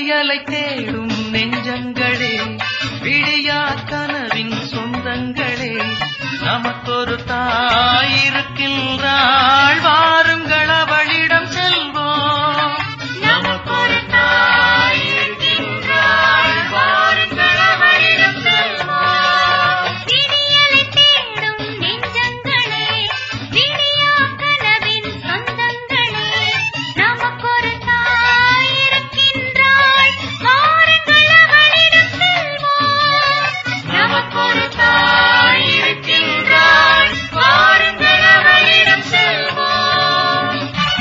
விடியலை தேடும் நெஞ்சங்களே விடியா கனவின் சொந்தங்களே நமக்கொரு தாய் இருக்கின்றாள் வாருங்கள் அவளிடம் செல்வோம் நமக்கொரு தாய் இருக்கின்றாள் வாருங்கள் அவளிடம் செல்வோம் விடியலை தேடும் நெஞ்சங்களே விடியா கனவின் சொந்தங்களே நமக்கொரு தாய் இருக்கின்றாள் வாருங்கள் அவளிடம் செல்வோம் நமக்கொரு தாய் இருக்கின்றாள் வாருங்கள் அவளிடம் செல்வோம்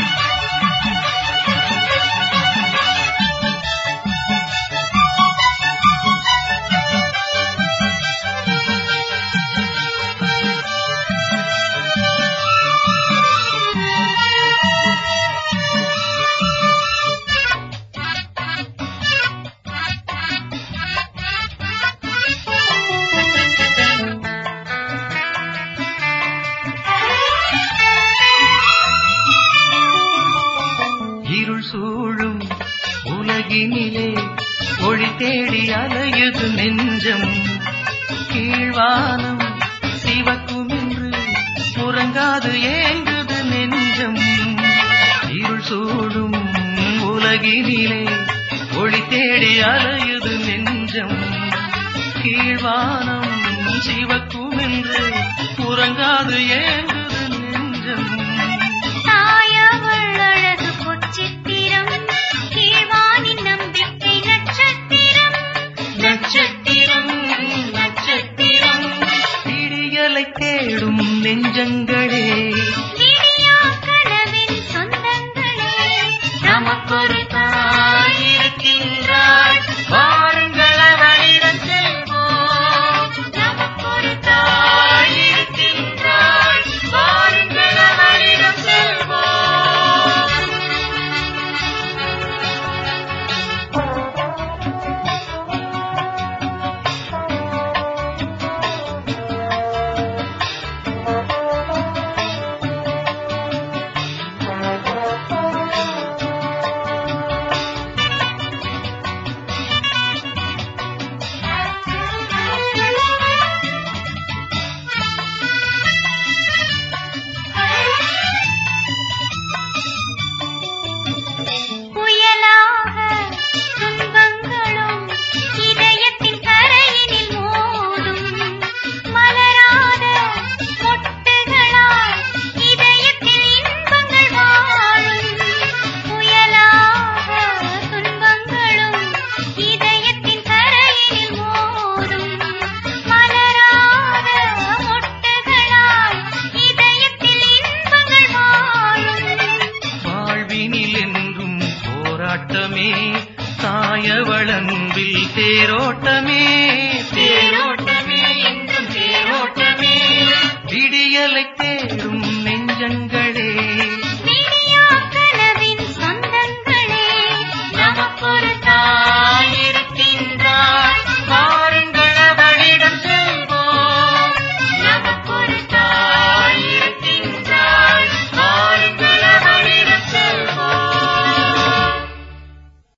இருள் சூழும் உலகினிலே ஒளி தேடி அலையுது நெஞ்சம் கீழ்வானம் சிவக்கும் என்று உறங்காது ஏங்குது நெஞ்சம் இருள் சூழும் உலகினிலே ஒளி தேடி அலையுது நெஞ்சம் கீழ்வானம் சிவக்கும் என்று உறங்காது ஏங்குது நெஞ்சம் தாயவள் அழகு பொச்சித்திரம் கீழ்வானின் நம்பிக்கை நட்சத்திரம் நட்சத்திரம் நட்சத்திரம் விடியலை தேடும் நெஞ்சங்களே விடியா கனவின் சொந்தங்களே நமக்கொரு தாய் இருக்கின்றாள் வாருங்கள் அவளிடம் செல்வோம் நமக்கொரு தாய் இருக்கின்றாள் வாருங்கள் அவளிடம் செல்வோம் புயலாக துன்பங்களும் இதயத்தின் கரையினில் மோதும் மலராத மொட்டுகளால் இதயத்தில் இன்பங்கள் வாழும் புயலாக துன்பங்களும் இதயத்தின் கரையினில் மோதும் மலராத மொட்டுகளால் இதயத்தில் இன்பங்கள் வாழும் வாழ்வினில் என்றும் போராட்டமே தாயவளன்பில் தேரோட்டமே தேரோட்டமே என்றும் தேரோட்டமே விடியலை